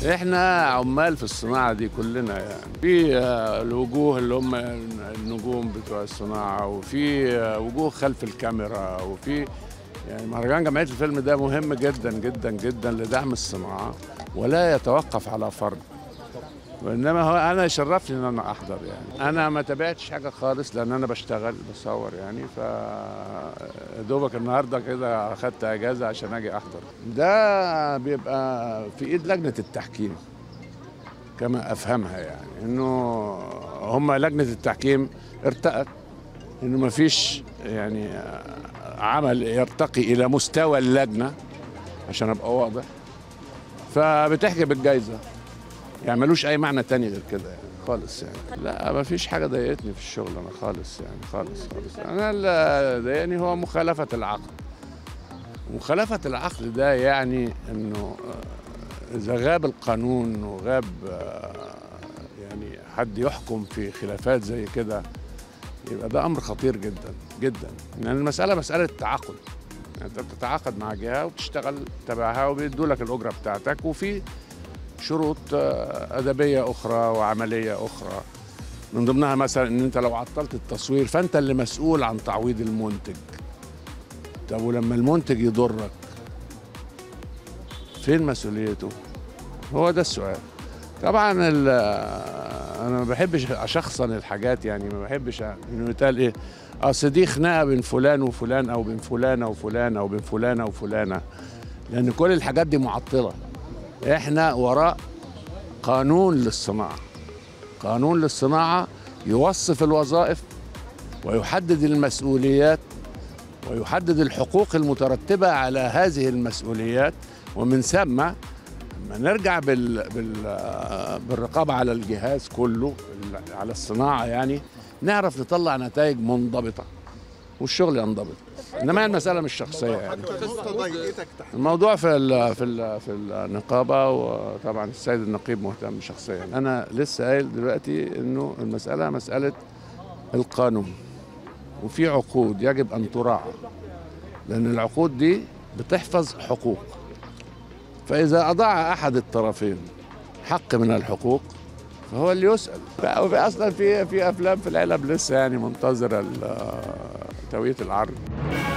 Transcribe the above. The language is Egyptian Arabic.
احنا عمال في الصناعه دي كلنا يعني في آه، الوجوه اللي هم النجوم بتوع الصناعه وفي آه، وجوه خلف الكاميرا وفي يعني مهرجان جمعيه الفيلم ده مهم جدا جدا جدا لدعم الصناعه ولا يتوقف على فرد وانما هو انا يشرفني ان انا احضر يعني انا ما تابعتش حاجه خالص لان انا بشتغل بصور يعني ف دوبك النهارده كده اخدت اجازه عشان اجي احضر ده بيبقى في ايد لجنه التحكيم كما افهمها يعني انه هم لجنه التحكيم ارتأت انه ما فيش يعني عمل يرتقي الى مستوى اللجنه عشان ابقى واضح فبتحجب الجايزه يعني ملوش اي معنى تاني غير كده يعني خالص يعني لا ما فيش حاجه ضايقتني في الشغل انا خالص يعني خالص خالص انا اللي ضايقني هو مخالفه العقد مخالفه العقد ده يعني انه آه، اذا غاب القانون وغاب آه، يعني حد يحكم في خلافات زي كده يبقى ده امر خطير جدا جدا لان المساله مساله تعاقد يعني انت بتتعاقد مع جهه وبتشتغل تبعها وبيدوا لك الاجره بتاعتك وفي شروط آه، ادبيه اخرى وعمليه اخرى من ضمنها مثلا ان انت لو عطلت التصوير فانت اللي مسؤول عن تعويض المنتج طب ولما المنتج يضرك فين مسؤوليته هو ده السؤال طبعا ال- انا ما بحبش اشخصن الحاجات يعني ما بحبش انه يتقال ايه اصل دي خناقه بين فلان وفلان او بين فلانه وفلانه او بين فلانه وفلانه لان كل الحاجات دي معطله احنا وراء قانون للصناعه قانون للصناعه يوصف الوظائف ويحدد المسؤوليات ويحدد الحقوق المترتبه على هذه المسؤوليات ومن ثم لما نرجع بال... بال... بالرقابه على الجهاز كله على الصناعه يعني نعرف نطلع نتائج منضبطه والشغل ينضبط انما هي المساله مش شخصيه يعني نقطة ضايقتك تحت الموضوع في ال في ال في النقابه وطبعا السيد النقيب مهتم شخصيا انا لسه قايل دلوقتي انه المساله مساله القانون وفي عقود يجب ان تراعى لان العقود دي بتحفظ حقوق فاذا اضاع احد الطرفين حق من الحقوق فهو اللي يسال وفي اصلا في في افلام في العلب لسه يعني منتظره ال- توقيت العرض